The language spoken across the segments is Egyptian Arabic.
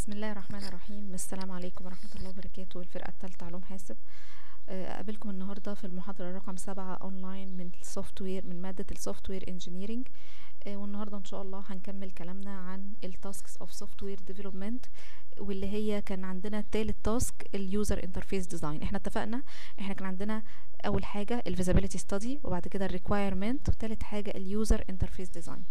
بسم الله الرحمن الرحيم السلام عليكم ورحمة الله وبركاته الفرقة الثالثة علوم حاسب آه، أقابلكم النهاردة في المحاضرة رقم سبعة أونلاين من السوفت وير من مادة السوفت وير انجينيرينج والنهاردة إن شاء الله هنكمل كلامنا عن التاسكس اوف سوفت وير ديفلوبمنت واللي هي كان عندنا تالت تاسك اليوزر انترفيس ديزاين احنا اتفقنا احنا كان عندنا اول حاجه الفيزابيليتي ستادي وبعد كده الريكوايرمنت وتالت حاجه اليوزر انترفيس ديزاين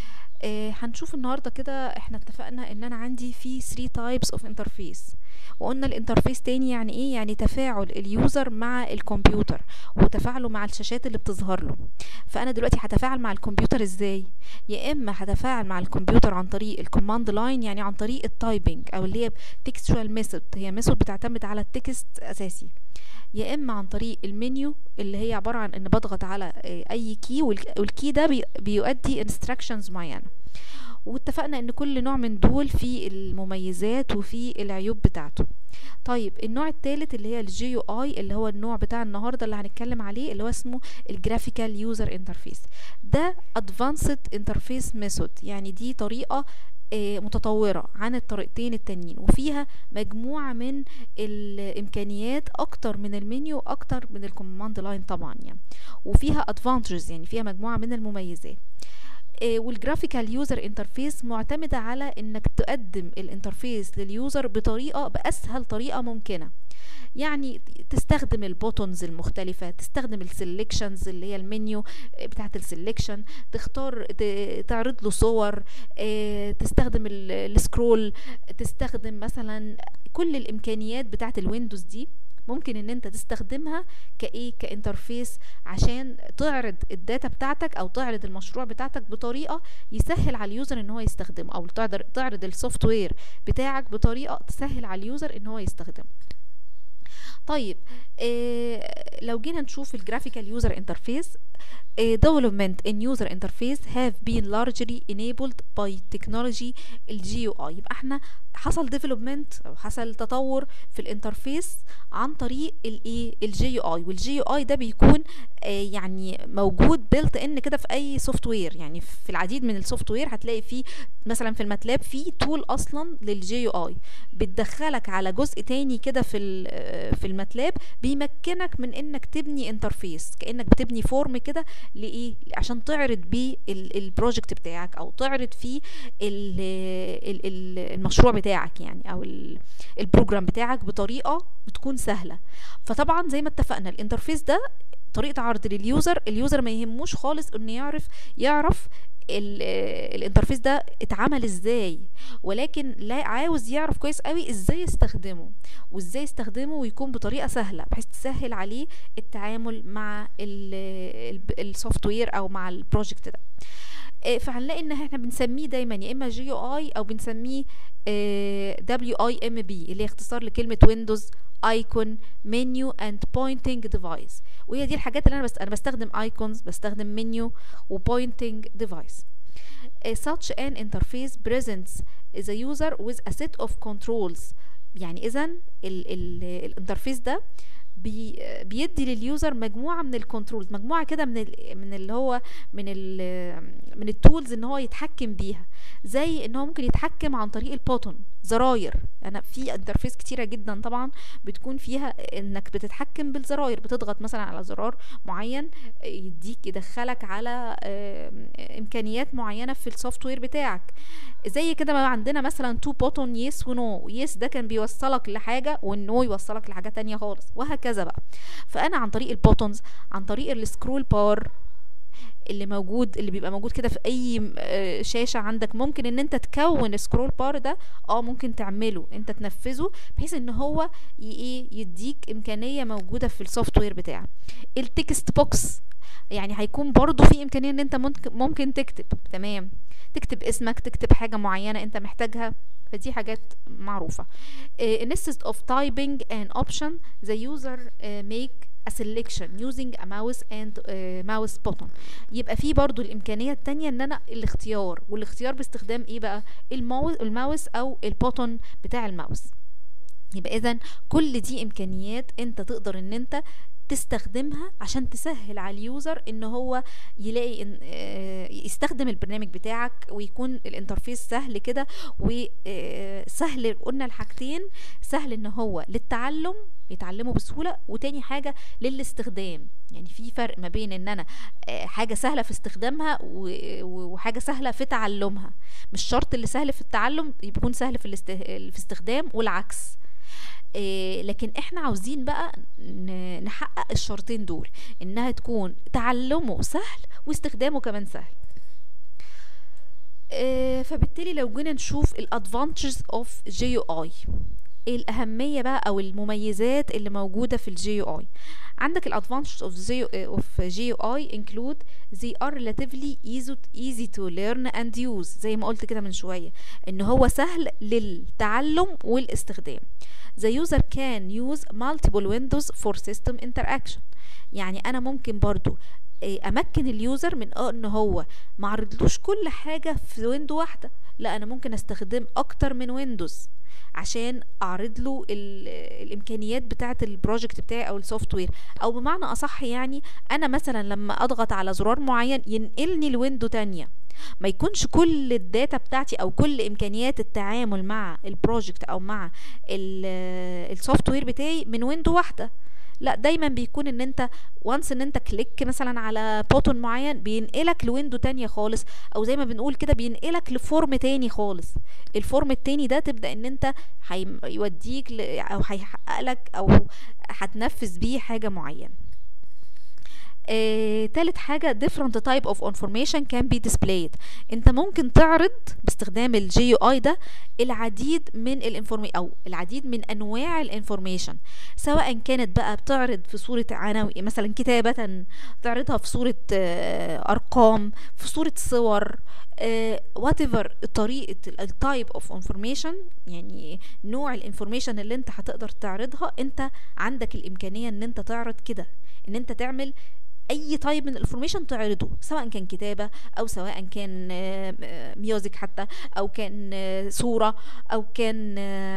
آه هنشوف النهارده كده احنا اتفقنا ان انا عندي في 3 تايبس اوف انترفيس وقلنا الانترفيس تاني يعني ايه يعني تفاعل اليوزر مع الكمبيوتر وتفاعله مع الشاشات اللي بتظهر له فانا دلوقتي هتفاعل مع الكمبيوتر ازاي يا اما هتفاعل مع الكمبيوتر عن طريق الكوماند لاين يعني عن طريق التايبنج او اللي هي تكستوال ميثود هي ميثود بتعتمد على التكست اساسي يا اما عن طريق المنيو اللي هي عباره عن ان بضغط على اي كي والكي ده بي بيؤدي انستراكشنز معينه واتفقنا ان كل نوع من دول فيه المميزات وفيه العيوب بتاعته طيب النوع الثالث اللي هي الجي يو اي اللي هو النوع بتاع النهارده اللي هنتكلم عليه اللي هو اسمه الجرافيكال يوزر انترفيس ده ادفانسد انترفيس ميثود يعني دي طريقه متطورة عن الطريقتين التانيين وفيها مجموعة من الإمكانيات أكتر من المنيو أكتر من الكوماند لاين طبعا يعني وفيها advantages يعني فيها مجموعة من المميزات والجرافيكال يوزر انترفيس معتمدة على انك تقدم الانترفيس لليوزر بطريقة بأسهل طريقة ممكنة يعني تستخدم البوتونز المختلفة تستخدم السلكشنز اللي هي المنيو بتاعت السلكشن تختار تعرض له صور تستخدم السكرول تستخدم مثلا كل الامكانيات بتاعت الويندوز دي ممكن ان انت تستخدمها كايه كانترفيس عشان تعرض الداتا بتاعتك او تعرض المشروع بتاعتك بطريقه يسهل على اليوزر ان هو يستخدمه او تعرض السوفت وير بتاعك بطريقه تسهل على اليوزر ان هو يستخدمه طيب إيه لو جينا نشوف الجرافيكال يوزر انترفيس development in user interface have been largely enabled by technology الجي يو اي يبقى احنا حصل development او حصل تطور في الانترفيس عن طريق الايه الجي يو اي والجي يو اي ده بيكون آه يعني موجود بيلت ان كده في اي سوفت وير يعني في العديد من السوفت وير هتلاقي فيه مثلا في الماتلاب في تول اصلا للجي يو اي بتدخلك على جزء تاني كده في في الماتلاب بيمكنك من انك تبني انترفيس كانك بتبني فورم كده لايه عشان تعرض بيه البروجكت بتاعك او تعرض فيه ال ال ال المشروع بتاعك يعني او البروجرام بتاعك بطريقه بتكون سهله فطبعا زي ما اتفقنا الانترفيس ده طريقه عرض لليوزر اليوزر ما يهموش خالص انه يعرف يعرف الانترفيس ده اتعمل ازاي ولكن لا عاوز يعرف كويس قوي ازاي يستخدمه وازاي يستخدمه ويكون بطريقه سهله بحيث تسهل عليه التعامل مع السوفت وير او مع البروجكت ده فهنلاقي ان احنا بنسميه دايما يا اما جي او اي او بنسميه دبليو اي ام بي اللي هي اختصار لكلمه ويندوز ايكون منيو اند بوينتنج ديفايس وهي دي الحاجات اللي انا بس انا بستخدم ايكونز بستخدم منيو وبوينتنج ديفايس such an interface presents the user with a set of controls يعني اذا الانترفيس ده بي بيدي لليوزر مجموعه من الكنترولز مجموعه كده من ال من اللي هو من ال من التولز ان هو يتحكم بيها زي ان هو ممكن يتحكم عن طريق البوتون زراير انا في انترفيس كتيره جدا طبعا بتكون فيها انك بتتحكم بالزراير بتضغط مثلا على زرار معين يديك يدخلك على امكانيات معينه في السوفت وير بتاعك زي كده ما عندنا مثلا تو بوتون يس ونو يس ده كان بيوصلك لحاجه والنو يوصلك لحاجه تانية خالص وهكذا بقى فانا عن طريق البوتونز عن طريق السكرول بار اللي موجود اللي بيبقى موجود كده في اي شاشه عندك ممكن ان انت تكون سكرول بار ده اه ممكن تعمله انت تنفذه بحيث ان هو ايه يديك امكانيه موجوده في السوفت وير بتاعك التكست بوكس يعني هيكون برضو في امكانيه ان انت ممكن تكتب تمام تكتب اسمك تكتب حاجه معينه انت محتاجها فدي حاجات معروفه uh, instead of typing an option the user uh, make a selection using a mouse and uh, mouse button يبقى في برضو الامكانيه التانية ان انا الاختيار والاختيار باستخدام ايه بقى الماوس الماوس او البوتون بتاع الماوس يبقى اذا كل دي امكانيات انت تقدر ان انت تستخدمها عشان تسهل على اليوزر ان هو يلاقي إن يستخدم البرنامج بتاعك ويكون الانترفيس سهل كده سهل قلنا الحاجتين سهل ان هو للتعلم يتعلموا بسهوله وتاني حاجه للاستخدام يعني في فرق ما بين ان انا آه، حاجه سهله في استخدامها وحاجه سهله في تعلمها مش شرط اللي سهل في التعلم يكون سهل في في استخدام والعكس آه، لكن احنا عاوزين بقى نحقق الشرطين دول انها تكون تعلمه سهل واستخدامه كمان سهل آه، فبالتالي لو جينا نشوف الادفانتجز اوف جي يو اي ايه الاهميه بقى او المميزات اللي موجوده في الجي يو اي عندك الادفانتجز اوف جي اوف جي يو اي انكلود they are relatively easy easy to learn and use زي ما قلت كده من شويه ان هو سهل للتعلم والاستخدام the user can use multiple windows for system interaction يعني انا ممكن برضو آه، امكن اليوزر من ان هو ما عرضلوش كل حاجه في ويندو واحده لا انا ممكن استخدم اكتر من ويندوز عشان اعرض له الامكانيات بتاعه البروجكت بتاعي او السوفت وير او بمعنى اصح يعني انا مثلا لما اضغط على زرار معين ينقلني لويندو تانية ما يكونش كل الداتا بتاعتي او كل امكانيات التعامل مع البروجكت او مع السوفت وير بتاعي من ويندو واحده لا دايما بيكون ان انت وانس ان انت كليك مثلا على بوتون معين بينقلك لويندو تانية خالص او زي ما بنقول كده بينقلك لفورم تاني خالص الفورم التاني ده تبدا ان انت هيوديك او هيحقق لك او هتنفذ بيه حاجه معينه آه، تالت حاجة different type of information can be displayed انت ممكن تعرض باستخدام الجي يو اي ده العديد من الانفورميشن او العديد من انواع الانفورميشن سواء كانت بقى بتعرض في صورة عناوين مثلا كتابة تعرضها في صورة آه، ارقام في صورة صور وات ايفر طريقه التايب اوف انفورميشن يعني نوع الانفورميشن اللي انت هتقدر تعرضها انت عندك الامكانيه ان انت تعرض كده ان انت تعمل اي تايب من الانفورميشن تعرضه سواء كان كتابه او سواء كان ميوزك حتى او كان صوره او كان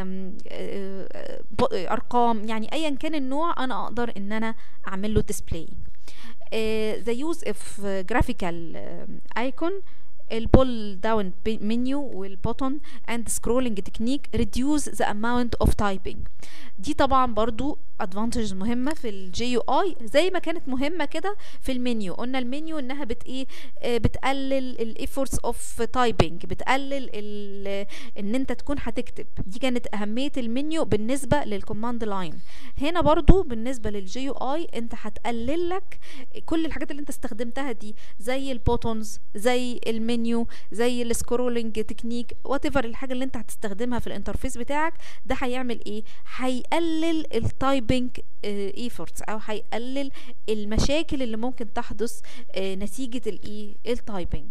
ارقام يعني ايا كان النوع انا اقدر ان انا اعمل له ديسبلاي the use of graphical icon البول داون منيو والبوتون اند سكرولنج تكنيك ريديوز ذا اماونت اوف تايبنج دي طبعا برضو ادفانتج مهمه في الجي يو اي زي ما كانت مهمه كده في المنيو قلنا المنيو انها بت ايه آه، بتقلل الايفورتس اوف تايبنج بتقلل ان انت تكون هتكتب دي كانت اهميه المنيو بالنسبه للكوماند لاين هنا برضو بالنسبه للجي يو اي انت هتقلل لك كل الحاجات اللي انت استخدمتها دي زي البوتونز زي المنيو زي السكرولنج تكنيك وات ايفر الحاجه اللي انت هتستخدمها في الانترفيس بتاعك ده هيعمل ايه هيقلل التايبنج ايفورتس او هيقلل المشاكل اللي ممكن تحدث آه، نتيجه الايه التايبنج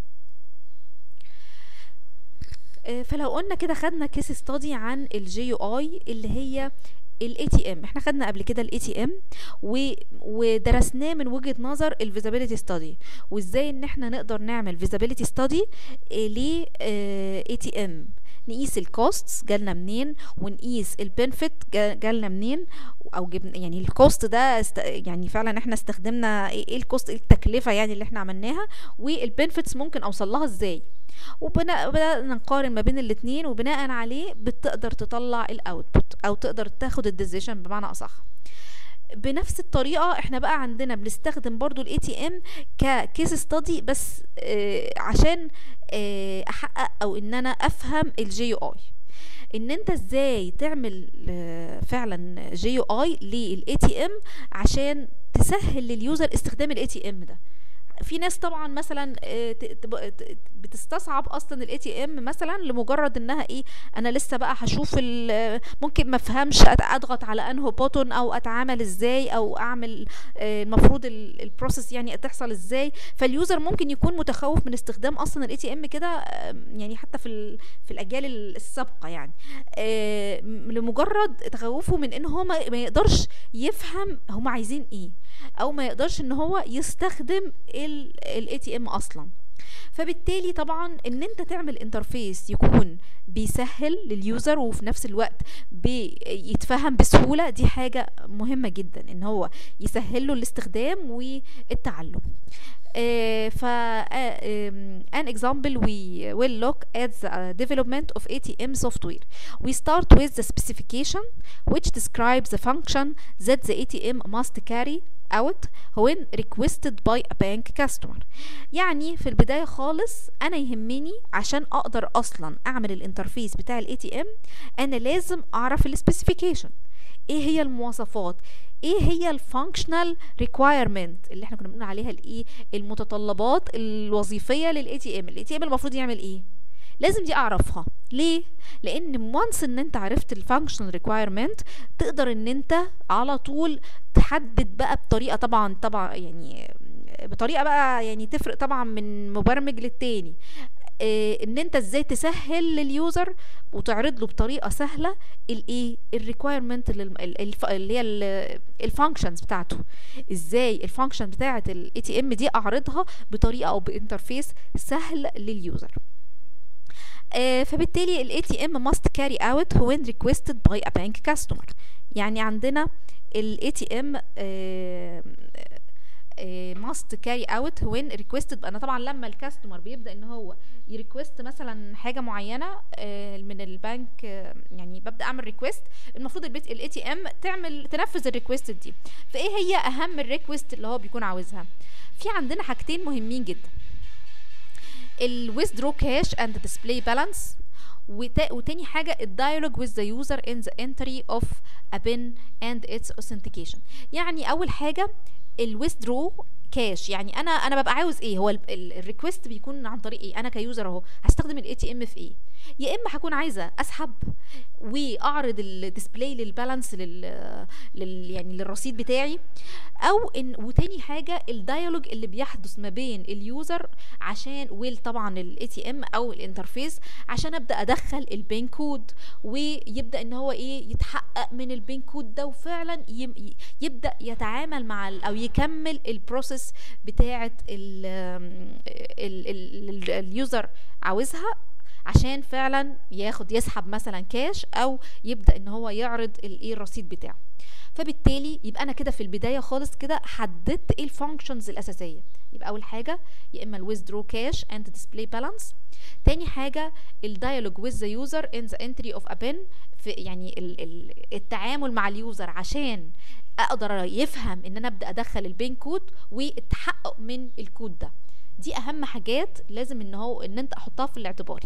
آه، فلو قلنا كده خدنا كيس ستادي عن الجي يو اي اللي هي الاي تي ام احنا خدنا قبل كده الاي تي ام ودرسناه من وجهه نظر الفيزابيليتي ستادي وازاي ان احنا نقدر نعمل فيزابيليتي ستادي ل اي تي ام نقيس الكوستس جالنا منين ونقيس البنفيت جالنا منين او جبنا يعني الكوست ده است يعني فعلا احنا استخدمنا ايه الكوست التكلفه يعني اللي احنا عملناها والبنفيتس ممكن اوصل لها ازاي وبدأنا نقارن ما بين الاتنين وبناء عليه بتقدر تطلع الاوتبوت او تقدر تاخد الديسيشن بمعنى اصح بنفس الطريقه احنا بقى عندنا بنستخدم برضو الاي تي ام ككيس ستادي بس آه عشان آه احقق او ان انا افهم الجي يو اي ان انت ازاي تعمل آه فعلا جي يو اي للاي تي ام عشان تسهل لليوزر استخدام الاي تي ام ده في ناس طبعا مثلا آه، بتستصعب اصلا الاي تي ام مثلا لمجرد انها ايه انا لسه بقى هشوف ممكن ما افهمش اضغط على انه بوتون او اتعامل ازاي او اعمل آه، المفروض البروسيس يعني تحصل ازاي فاليوزر ممكن يكون متخوف من استخدام اصلا الاي تي ام كده يعني حتى في في الاجيال السابقه يعني آه، لمجرد تخوفه من ان هو ما يقدرش يفهم هم عايزين ايه او ما يقدرش ان هو يستخدم الاي تي ام اصلا فبالتالي طبعا ان انت تعمل انترفيس يكون بيسهل لليوزر وفي نفس الوقت بيتفهم بسهوله دي حاجه مهمه جدا ان هو يسهل له الاستخدام والتعلم Uh, ف uh, um, an example we will look at the uh, development of ATM software. We start with the specification which describes the function that the ATM must carry out when requested by a bank customer. يعني في البداية خالص أنا يهمني عشان أقدر أصلا أعمل الانترفيس بتاع ال ATM أنا لازم أعرف السبيسيفيكيشن ايه هي المواصفات ايه هي الفانكشنال ريكوايرمنت اللي احنا كنا بنقول عليها الايه المتطلبات الوظيفيه للاي تي ام الاي تي ام المفروض يعمل ايه لازم دي اعرفها ليه لان وانس ان انت عرفت الفانكشنال ريكوايرمنت تقدر ان انت على طول تحدد بقى بطريقه طبعا طبعا يعني بطريقه بقى يعني تفرق طبعا من مبرمج للتاني إيه ان انت ازاي تسهل لليوزر وتعرض له بطريقه سهله الايه الريكوايرمنت اللي هي الفانكشنز بتاعته ازاي الفانكشن بتاعه الاي تي ام دي اعرضها بطريقه او بانترفيس سهل لليوزر آه فبالتالي الاي تي ام must carry out when requested by a bank customer يعني عندنا الاي تي ام must carry out when requested انا طبعا لما الكاستمر بيبدا ان هو يريكوست مثلا حاجه معينه من البنك يعني ببدا اعمل ريكوست المفروض البيت الاي تي ام تعمل تنفذ الريكوست دي فايه هي اهم الريكوست اللي هو بيكون عاوزها في عندنا حاجتين مهمين جدا الويزدرو كاش اند ديسبلاي بالانس وتاني حاجة الديالوج with the user in the entry of a pin and its authentication يعني أول حاجة الويثدرو كاش يعني انا انا ببقى عاوز ايه هو الريكوست بيكون عن طريق ايه انا كيوزر اهو هستخدم الاي تي ام في ايه يا اما هكون عايزه اسحب واعرض الديسبلاي للبالانس لل, لل يعني للرصيد بتاعي او ان وتاني حاجه الديالوج اللي بيحدث ما بين اليوزر عشان ويل طبعا الاي تي ام او الانترفيس عشان ابدا ادخل البين كود ويبدا ان هو ايه يتحقق من البين كود ده وفعلا يبدا يتعامل مع او يكمل البروسيس بتاعه اليوزر عاوزها عشان فعلا ياخد يسحب مثلا كاش او يبدا ان هو يعرض الايه الرصيد بتاعه فبالتالي يبقى انا كده في البدايه خالص كده حددت ايه الفانكشنز الاساسيه يبقى اول حاجه يا اما الويزدرو كاش اند ديسبلاي بالانس تاني حاجه الديالوج with the user in the entry of a pin في يعني ال ال التعامل مع اليوزر عشان اقدر يفهم ان انا ابدا ادخل البين كود والتحقق من الكود ده دي اهم حاجات لازم ان هو ان انت احطها في الاعتبار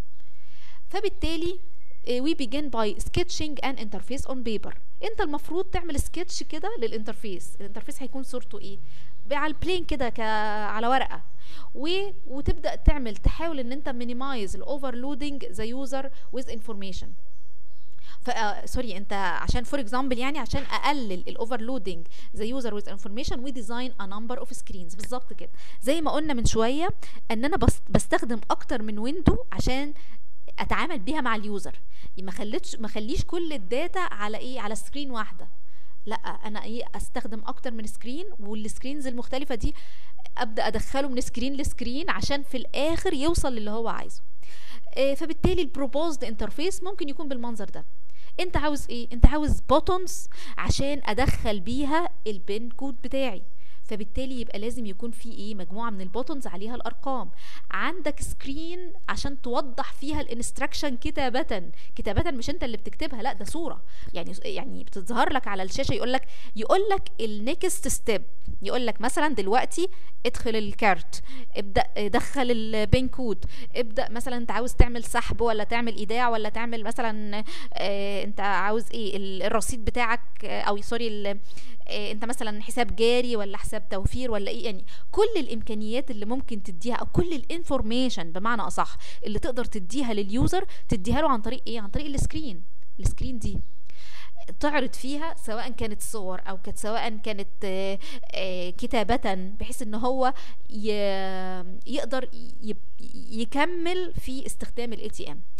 فبالتالي we begin by sketching an interface on paper انت المفروض تعمل سكتش كده للانترفيس الانترفيس هيكون صورته ايه على البلين كده ك... على ورقه و... وتبدا تعمل تحاول ان انت minimize الاوفرلودنج ذا يوزر with information ف سوري انت عشان فور اكزامبل يعني عشان اقلل الاوفرلودنج ذا يوزر ويز انفورميشن وي ديزاين ا نمبر اوف سكرينز بالظبط كده زي ما قلنا من شويه ان انا بس بستخدم اكتر من ويندو عشان اتعامل بيها مع اليوزر ما خليتش ما خليش كل الداتا على ايه على سكرين واحده لا انا ايه استخدم اكتر من سكرين والسكرينز المختلفه دي ابدا ادخله من سكرين لسكرين عشان في الاخر يوصل للي هو عايزه إيه فبالتالي البروبوزد انترفيس ممكن يكون بالمنظر ده انت عاوز ايه انت عاوز بوتونز عشان ادخل بيها البين كود بتاعي فبالتالي يبقى لازم يكون في ايه مجموعه من البوتونز عليها الارقام عندك سكرين عشان توضح فيها الانستراكشن كتابه كتابه مش انت اللي بتكتبها لا ده صوره يعني يعني بتظهر لك على الشاشه يقول لك يقول لك النكست ستيب يقول لك مثلا دلوقتي ادخل الكارت ابدا دخل البين كود ابدا مثلا انت عاوز تعمل سحب ولا تعمل ايداع ولا تعمل مثلا اه انت عاوز ايه الرصيد بتاعك او سوري إيه انت مثلا حساب جاري ولا حساب توفير ولا ايه يعني كل الامكانيات اللي ممكن تديها او كل الانفورميشن بمعنى اصح اللي تقدر تديها لليوزر تديها له عن طريق ايه عن طريق السكرين السكرين دي تعرض فيها سواء كانت صور او كانت سواء كانت آآ آآ كتابة بحيث ان هو يقدر يكمل في استخدام الاي تي ام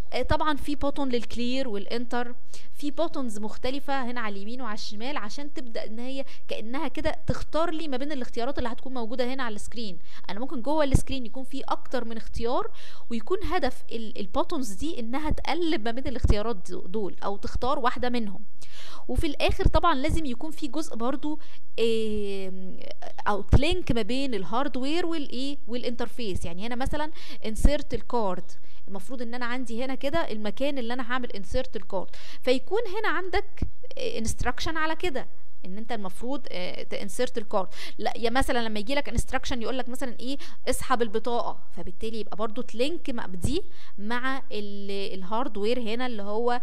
آه، طبعا في بوتون للكلير والانتر في بوتونز مختلفة هنا على اليمين وعلى الشمال عشان تبدأ ان هي كأنها كده تختار لي ما بين الاختيارات اللي هتكون موجودة هنا على السكرين انا ممكن جوه السكرين يكون في اكتر من اختيار ويكون هدف البوتونز دي انها تقلب ما بين الاختيارات دول او تختار واحدة منهم وفي الاخر طبعا لازم يكون في جزء برضو او لينك ما بين الهاردوير والايه والانترفيس يعني هنا مثلا انسيرت الكارد المفروض ان انا عندي هنا كده المكان اللي انا هعمل انسيرت الكارد فيكون هنا عندك انستراكشن على كده ان انت المفروض تنسرت الكارد لا يا مثلا لما يجي لك انستراكشن يقول لك مثلا ايه اسحب البطاقه فبالتالي يبقى برضو تلينك دي مع الهاردوير هنا اللي هو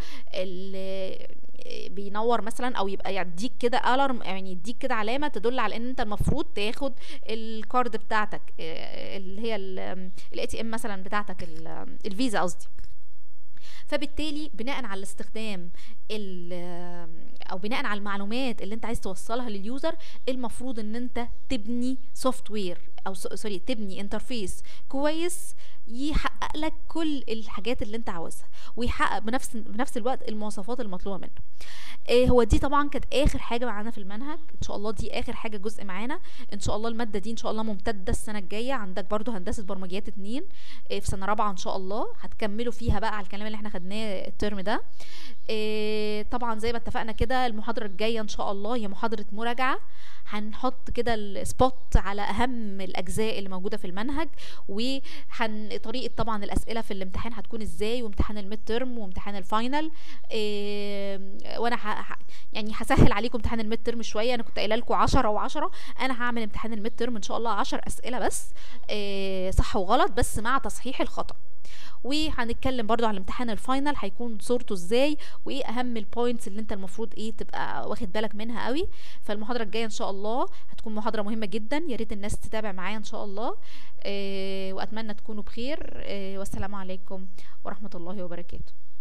بينور مثلا او يبقى يديك كده الارم يعني يديك كده علامه تدل على ان انت المفروض تاخد الكارد بتاعتك اللي هي الاي تي ام مثلا بتاعتك الفيزا قصدي فبالتالي بناء على الاستخدام او بناء على المعلومات اللي انت عايز توصلها لليوزر المفروض ان انت تبني سوفت وير او سوري تبني انترفيس كويس يحقق لك كل الحاجات اللي انت عاوزها ويحقق بنفس بنفس الوقت المواصفات المطلوبه منه إيه هو دي طبعا كانت اخر حاجه معانا في المنهج ان شاء الله دي اخر حاجه جزء معانا ان شاء الله الماده دي ان شاء الله ممتده السنه الجايه عندك برضو هندسه برمجيات اتنين إيه في سنه رابعه ان شاء الله هتكملوا فيها بقى على الكلام اللي احنا خدناه الترم ده إيه طبعا زي ما اتفقنا كده المحاضره الجايه ان شاء الله هي محاضره مراجعه هنحط كده السبوت على اهم الاجزاء اللي موجوده في المنهج وهن طريقه طبعا الاسئله في الامتحان هتكون ازاي وامتحان الميد ترم وامتحان الفاينل إيه وانا ح... يعني هسهل عليكم امتحان الميد ترم شويه انا كنت قايله لكم 10 و10 انا هعمل امتحان الميد ترم ان شاء الله 10 اسئله بس إيه صح وغلط بس مع تصحيح الخطأ وهنتكلم برضو على امتحان الفاينل هيكون صورته ازاي وايه اهم البوينتس اللي انت المفروض ايه تبقى واخد بالك منها قوي فالمحاضره الجايه ان شاء الله هتكون محاضره مهمه جدا يا ريت الناس تتابع معايا ان شاء الله إيه واتمنى تكونوا بخير إيه والسلام عليكم ورحمه الله وبركاته